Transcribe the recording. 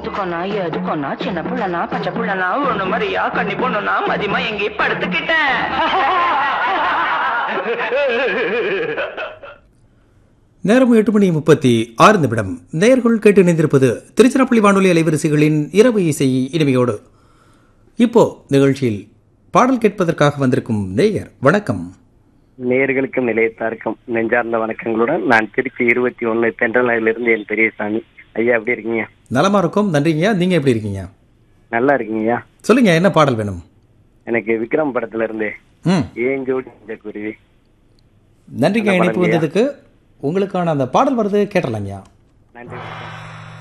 எத்துக்கோனா எதுக்கோனா சின்ன புள்ளனா பச்சை புள்ளனா ஒண்ணு மாதிரியா கண்ணி பொண்ணுனா மதியமா எங்கேயும் படுத்துக்கிட்டேன் நேரம் எட்டு மணி முப்பத்தி ஆறு நிமிடம் நேர்கள் கேட்டு இணைந்திருப்பது திருச்சிராப்பள்ளி வானொலி அலைவரிசைகளின் இரவு இசை இனிமையோடு இப்போ நிகழ்ச்சியில் பாடல் கேட்பதற்காக வந்திருக்கும் நேயர் வணக்கம் நேயர்களுக்கும் நிலையத்தாருக்கும் நெஞ்சார்ந்த வணக்கங்களுடன் நான் திருச்சி இருபத்தி ஒன்னு தென்றலிருந்து என் பெரியசாமி ஐயா எப்படி இருக்கீங்க நலமா இருக்கும் நன்றிங்க நீங்க எப்படி இருக்கீங்க நல்லா இருக்கீங்கய்யா சொல்லுங்க என்ன பாடல் வேணும் எனக்கு விக்ரம் படத்துல இருந்து ம் ஏன் ஜோடி இந்த குருவி நன்றிங்க நல்ல இணைப்பு பாடல்யா. வந்ததுக்கு உங்களுக்கான அந்த பாடல் வருது கேட்டலாங்கய்யா நன்றி வணக்கம்.